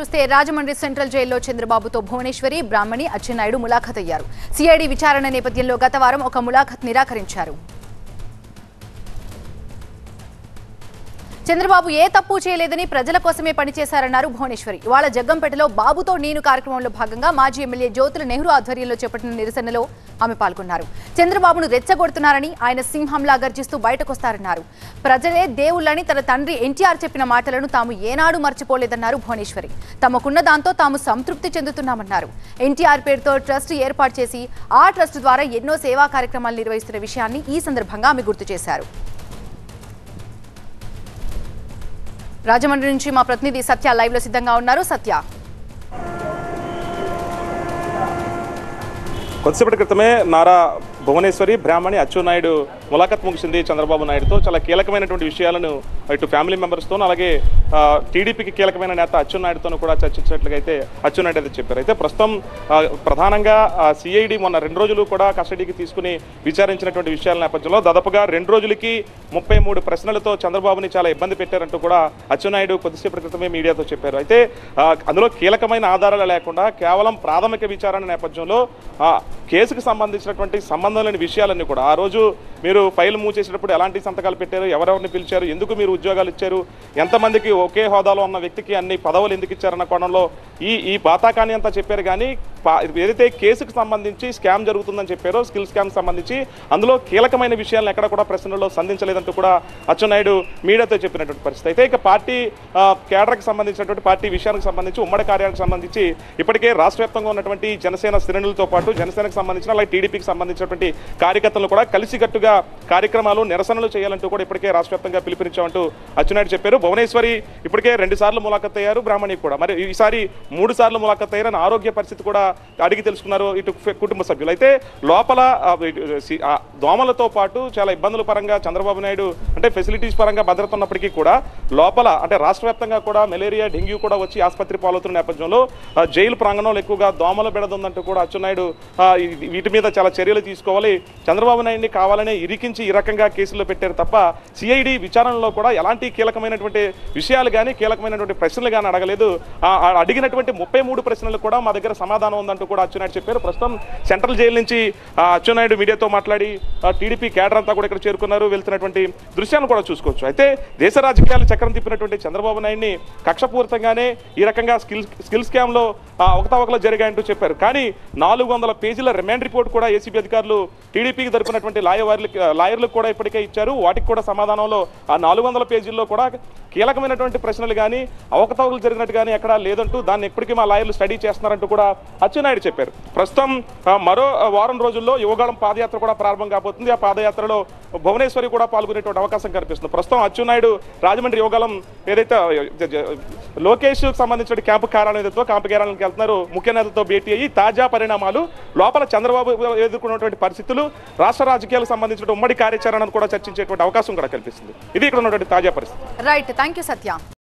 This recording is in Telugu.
చూస్తే రాజమండ్రి సెంట్రల్ జైల్లో చంద్రబాబుతో భువనేశ్వరి బ్రాహ్మణి అచ్చెన్నాయుడు ములాఖత్ అయ్యారు సిఐడి విచారణ నేపథ్యంలో గత వారం ఒక ములాఖత్ నిరాకరించారు చంద్రబాబు ఏ తప్పు చేయలేదని ప్రజల కోసమే పనిచేశారన్నారు భువనేశ్వరి ఇవాళ జగ్గంపేటలో బాబుతో నేను కార్యక్రమంలో భాగంగా మాజీ ఎమ్మెల్యే జ్యోతుల నెహ్రూ ఆధ్వర్యంలో చేపట్టిన నిరసనలో ఆమె పాల్గొన్నారు చంద్రబాబును రెచ్చగొడుతున్నారని ఆయన సింహంలా గర్జిస్తూ బయటకొస్తారన్నారు ప్రజలే దేవుళ్ళని తన తండ్రి ఎన్టీఆర్ చెప్పిన మాటలను తాము ఏనాడు మర్చిపోలేదన్నారు భువనేశ్వరి తమకున్న దాంతో తాము సంతృప్తి చెందుతున్నామన్నారు ఎన్టీఆర్ పేరుతో ట్రస్ట్ ఏర్పాటు చేసి ఆ ట్రస్ట్ ద్వారా ఎన్నో సేవా కార్యక్రమాలు నిర్వహిస్తున్న విషయాన్ని ఈ సందర్భంగా ఆమె గుర్తు చేశారు రాజమండ్రి నుంచి మా ప్రతినిధి సత్య లైవ్ లో సిద్ధంగా ఉన్నారు సత్య కొద్దిసేపటి క్రితమే నారా భువనేశ్వరి బ్రాహ్మణి అచ్చెన్నాయుడు ములాఖత్ ముగిసింది చంద్రబాబు నాయుడుతో చాలా కీలకమైనటువంటి విషయాలను ఇటు ఫ్యామిలీ మెంబర్స్తోనూ అలాగే ఆ, టీడీపీకి కీలకమైన నేత అచ్చెన్నాయుడుతోనూ కూడా చర్చించినట్లుగా అయితే అచ్చెన్నాయుడు అయితే చెప్పారు అయితే ప్రస్తుతం ఆ, ప్రధానంగా సిఐడి మొన్న రెండు రోజులు కూడా కస్టడీకి తీసుకుని విచారించినటువంటి విషయాల నేపథ్యంలో దాదాపుగా రెండు రోజులకి ముప్పై మూడు ప్రశ్నలతో చంద్రబాబుని చాలా ఇబ్బంది పెట్టారంటూ కూడా అచ్చెన్నాయుడు కొద్దిసేపటి క్రితమే మీడియాతో చెప్పారు అయితే ఆ, అందులో కీలకమైన ఆధారాలు లేకుండా కేవలం ప్రాథమిక విచారణ నేపథ్యంలో ఆ, కేసుకు సంబంధించినటువంటి సంబంధం లేని విషయాలన్నీ కూడా ఆ రోజు మీరు ఫైల్ మూవ్ చేసేటప్పుడు ఎలాంటి సంతకాలు పెట్టారు ఎవరెవరిని పిలిచారు ఎందుకు మీరు ఉద్యోగాలు ఇచ్చారు ఎంతమందికి ఒకే హోదాలో ఉన్న వ్యక్తికి అన్ని పదవులు ఎందుకు ఇచ్చారన్న కోణంలో ఈ ఈ బాతాకాని అంతా చెప్పారు కానీ పా- ఏదైతే కేసుకు సంబంధించి స్కామ్ జరుగుతుందని చెప్పారో స్కిల్ స్కామ్ సంబంధించి అందులో కీలకమైన విషయాలను ఎక్కడ కూడా ప్రశ్నల్లో సంధించలేదంటూ కూడా అచ్చెన్నాయుడు మీడియాతో చెప్పినటువంటి పరిస్థితి అయితే ఇక పార్టీ ఆ, కేడర్కి సంబంధించినటువంటి పార్టీ విషయానికి సంబంధించి ఉమ్మడి కార్యానికి సంబంధించి ఇప్పటికే రాష్ట్ర వ్యాప్తంగా ఉన్నటువంటి జనసేన శ్రేణులతో పాటు జనసేనకు సంబంధించిన అలాగే టీడీపీకి సంబంధించినటువంటి కార్యకర్తలను కూడా కలిసికట్టుగా కార్యక్రమాలు నిరసనలు చేయాలంటూ కూడా ఇప్పటికే రాష్ట్ర వ్యాప్తంగా పిలుపునిచ్చామంటూ అచ్చెన్నాయుడు చెప్పారు భువనేశ్వరి ఇప్పటికే రెండు సార్లు ములాఖత్ అయ్యారు బ్రాహ్మణి కూడా మరి ఈసారి మూడు సార్లు ములాఖత్ అయ్యారని ఆరోగ్య పరిస్థితి కూడా అడిగి తెలుసుకున్నారు ఇటు ఫె- కుటుంబ సభ్యులు అయితే లోపల ఆ, ఇటు, సి- ఆ, దోమలతో పాటు చాలా ఇబ్బందుల పరంగా చంద్రబాబు నాయుడు అంటే ఫెసిలిటీస్ పరంగా భద్రత ఉన్నప్పటికీ కూడా లోపల అంటే రాష్ట్ర వ్యాప్తంగా కూడా మలేరియా డెంగ్యూ కూడా వచ్చి ఆసుపత్రి పాలవుతున్న నేపథ్యంలో ఆ, జైలు ప్రాంగణంలో ఎక్కువగా దోమల బెడదుందంటూ కూడా అచ్చెన్నాయుడు ఆ, ఈ- వీటి మీద చాలా చర్యలు తీసుకోవాలి చంద్రబాబు నాయుడిని కావాలనే ఇరికించి ఈ రకంగా కేసుల్లో పెట్టారు తప్ప సిఐడి విచారణలో కూడా ఎలాంటి కీలకమైనటువంటి విషయాలు కానీ కీలకమైనటువంటి ప్రశ్నలు కానీ అడగలేదు ఆ- ఆ అడిగినటువంటి ముప్పై మూడు ప్రశ్నలు కూడా మా దగ్గర సమాధానం ఉందంటూ కూడా అచ్చెన్నాయుడు చెప్పారు ప్రస్తుతం సెంట్రల్ జైలు నుంచి ఆ, అచ్చెన్నాయుడు మీడియాతో మాట్లాడి ఆ, టీడీపీ కేడర్ అంతా కూడా ఇక్కడ చేరుకున్నారు వెళ్తున్నటువంటి దృశ్యాలను కూడా చూసుకోవచ్చు అయితే దేశ రాజకీయాలు చక్రం తిప్పినటువంటి చంద్రబాబు నాయుడిని కక్షపూరితంగానే ఈ రకంగా స్కిల్ స్కిల్ స్కామ్లో అవకతవకలు జరిగాయంటూ చెప్పారు కానీ నాలుగు వందల పేజీల రిమాండ్ రిపోర్ట్ కూడా ఏసీబీ అధికారులు టీడీపీకి దొరికినటువంటి లాయర్లకు లాయర్లకు కూడా ఇప్పటికే ఇచ్చారు వాటికి కూడా సమాధానంలో ఆ నాలుగు వందల పేజీల్లో కూడా కీలకమైనటువంటి ప్రశ్నలు కానీ అవకతవకలు జరిగినట్టు కానీ ఎక్కడా లేదంటూ దాన్ని ఇప్పటికీ మా లాయర్లు స్టడీ చేస్తున్నారంటూ కూడా అచ్చెన్నాయుడు చెప్పారు ప్రస్తుతం ఆ, మరో ఆ, వారం రోజుల్లో యువగాళం పాదయాత్ర కూడా ప్రారంభం కాబోతుంది ఆ పాదయాత్రలో భువనేశ్వరి కూడా పాల్గొనేటువంటి అవకాశం కనిపిస్తుంది ప్రస్తుతం అచ్చెన్నాయుడు రాజమండ్రి యువగాళం ఏదైతే ఆ, జ- జ- లోకేష్ సంబంధించిన క్యాంపు కార్యాలయం ఏదైతే క్యాంపు కార్యాలయానికి వెళ్తున్నారు ముఖ్య నేతలతో భేటీ అయ్యి తాజా పరిణామాలు లోపల చంద్రబాబు ఎదుర్కొన్నటువంటి పరిస్థితులు రాష్ట్ర రాజకీయాలకు సంబంధించిన ఉమ్మడి కార్యాచరణను కూడా చర్చించేటువంటి అవకాశం కూడా కల్పిస్తుంది ఇది ఇక్కడ ఉన్నటువంటి తాజా పరిస్థితి రైట్ థ్యాంక్ యూ సత్య